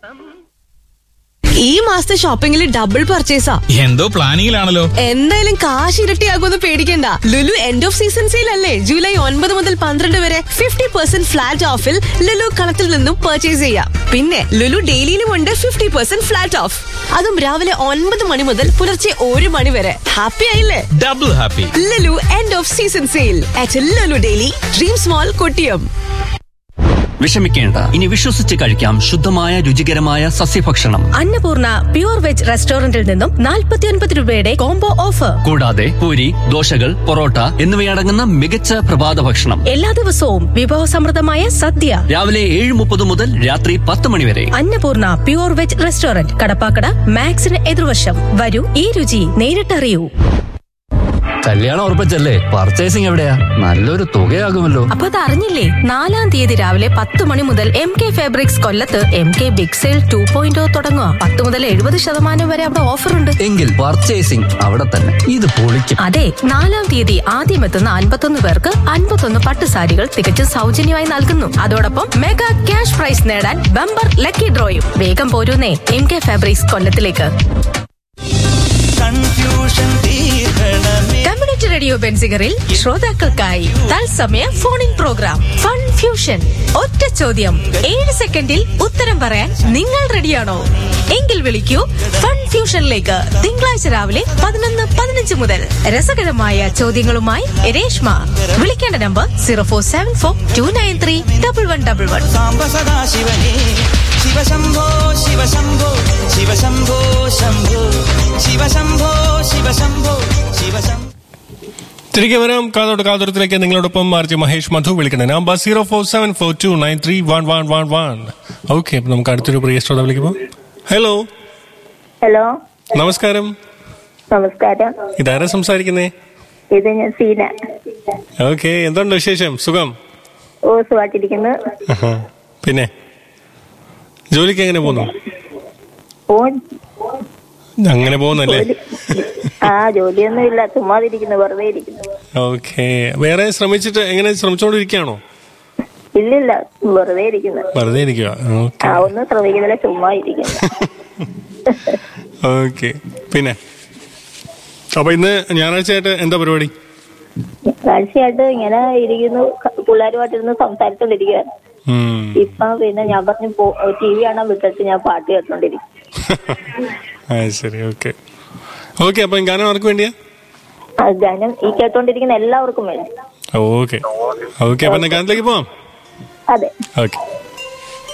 ഈ മാസത്തെ ഷോപ്പിംഗിൽ ഡബിൾ പർച്ചേസാ എന്തോ പ്ലാനിങ്ങിലാണല്ലോ എന്തായാലും കാശ് ഇരട്ടിയാകുമെന്ന് പേടിക്കണ്ട Lulu end of season sale അല്ലേ ജൂലൈ ഒൻപത് മുതൽ പന്ത്രണ്ട് വരെ ഫിഫ്റ്റി പെർസെന്റ് ഫ്ലാറ്റ് ഓഫിൽ ലുലു കളത്തിൽ നിന്നും പർച്ചേസ് ചെയ്യാം പിന്നെ ലുലു ഡെയിലിയിലും ഉണ്ട് ഫിഫ്റ്റി പെർസെന്റ് ഫ്ലാറ്റ് ഓഫ് അതും രാവിലെ ഒൻപത് മണി മുതൽ പുലർച്ചെ ഒരു മണി വരെ ഹാപ്പി ആയില്ലേ double happy Lulu end of season sale at Lulu daily dream small Kottiyam വിഷമിക്കേണ്ട ഇനി വിശ്വസിച്ച് കഴിക്കാം ശുദ്ധമായ രുചികരമായ സസ്യഭക്ഷണം അന്നപൂർണ പ്യൂർ വെജ് റെസ്റ്റോറന്റിൽ നിന്നും 49 രൂപയുടെ കോംബോ ഓഫർ കൂടാതെ പൂരി ദോശകൾ പൊറോട്ട എന്നിവയടങ്ങുന്ന മികച്ച പ്രഭാത ഭക്ഷണം എല്ലാ ദിവസവും വിഭവസമൃദ്ധമായ സദ്യ രാവിലെ ഏഴ് മുപ്പത് മുതൽ രാത്രി പത്ത് മണി വരെ Annapoorna pure veg restaurant Kadappakada മാക്സിന് എതിർവശം വരൂ ഈ രുചി നേരിട്ടറിയൂ കല്യാണം ഉറപ്പിച്ചല്ലേ പർച്ചേസിംഗ് എവിടെയാ നല്ലൊരു തുകയാകുമല്ലോ അപ്പൊ അത് അറിഞ്ഞില്ലേ നാലാം തീയതി രാവിലെ പത്ത് മണി മുതൽ എം കെ ഫാബ്രിക്സ് കൊല്ലത്ത് M K big sale two point തുടങ്ങുക പത്ത് മുതൽ എഴുപത് ശതമാനം വരെ അവിടെ ഓഫർ ഉണ്ട് എങ്കിൽ പർച്ചേസിംഗ് അവിടെ തന്നെ ഇത് പൊളിക്കും അതെ നാലാം തീയതി ആദ്യം എത്തുന്ന അൻപത്തൊന്ന് പേർക്ക് അൻപത്തൊന്ന് പട്ടുസാരികൾ തികച്ചും സൗജന്യമായി നൽകുന്നു അതോടൊപ്പം മെഗാ ക്യാഷ് പ്രൈസ് നേടാൻ ബമ്പർ ലക്കി ഡ്രോയും വേഗം പോരൂന്നേ എം കെ ഫാബ്രിക്സ് കൊല്ലത്തിലേക്ക് കൺഫ്യൂഷൻ തീർക്കണമേ കമ്മ്യൂണിറ്റി റേഡിയോ ബെൻസിഗറിൽ ശ്രോതാക്കൾക്കായി തത്സമയ ഫോണിൻ പ്രോഗ്രാം ഫൺ ഫ്യൂഷൻ ഒറ്റ ചോദ്യം ഏഴ് സെക്കൻഡിൽ ഉത്തരം പറയാൻ നിങ്ങൾ റെഡിയാണോ എങ്കിൽ വിളിക്കൂ ഫൺ ഫ്യൂഷനിലേക്ക് തിങ്കളാഴ്ച രാവിലെ പതിനൊന്ന് പതിനഞ്ച് മുതൽ രസകരമായ ചോദ്യങ്ങളുമായി രേഷ്മ വിളിക്കേണ്ട number zero four seven four two nine three double one double one Samba Sada ശിവനേ ശിവശംഭോ ശിവശംഭോ ശിവശംഭോ ശംഭോ ശിവശംഭോ ശിവശംഭോ ശിവശംഭോ തിരികെ വരാം കാതോട് കാതോരത്തിലേക്ക് നിങ്ങളോടൊപ്പം മാർജി മഹേഷ് മധു വിളിക്കുന്നത് number zero four seven four two nine three one one one one okay അപ്പൊ നമുക്ക് അടുത്തൊരു പ്രിയ ശ്രോത വിളിക്കുമ്പോൾ ഹലോ ഹലോ നമസ്കാരം നമസ്കാരം ഇതാരാ സംസാരിക്കുന്നേ ഇത് ഞാൻ സീന ഓക്കെ എന്തുണ്ട് വിശേഷം സുഖം ഓ സുഖമായിട്ടിരിക്കുന്നു ആഹാ. പിന്നെ ജോലിക്ക് എങ്ങനെ പോകുന്നു ഓ അങ്ങനെ പോകുന്നല്ലേ ജോലി ആ ജോലിയൊന്നും ഇല്ല ചുമ്മാതിരിക്കുന്നു വെറുതെ ഇരിക്കുന്നു ഓക്കെ വേറെ ശ്രമിച്ചിട്ട് എങ്ങനെ ശ്രമിച്ചോണ്ടിരിക്കുകയാണോ ഇല്ലില്ല വെറുതെ ഇരിക്കുന്നു വെറുതെ ഇരിക്കുക ഓക്കെ ആ ഒന്നും ശ്രമിക്കുന്നില്ല ചുമ്മാ ഇരിക്കുന്നു ഓക്കെ പിന്നെ അപ്പൊ ഇന്ന് ഞായറാഴ്ചയായിട്ട് എന്താ പരിപാടി കാഴ്ചയായിട്ട് ഇങ്ങനെ ഇരിക്കുന്നു ക- പിള്ളേരുമായിട്ടിരുന്ന് സംസാരിച്ചോണ്ടിരിക്കുകയാണ് ഉം. ഇപ്പൊ പിന്നെ ഞാൻ പറഞ്ഞു ടി വി കാണാൻ വിട്ടിട്ട് ഞാൻ പാട്ട് കേട്ടോണ്ടിരിക്കും ആ ശരി ഓക്കെ ഓക്കെ അപ്പൊ ഗാനം ആർക്ക് വേണ്ടിയാ ആ ഗാനം ഈ കേട്ടോണ്ടിരിക്കുന്ന എല്ലാവർക്കും വേണ്ടി ഓക്കെ ഓക്കെ അപ്പൊ എന്നാ ഗാനത്തിലേക്ക് പോവാം അതെ ഓക്കെ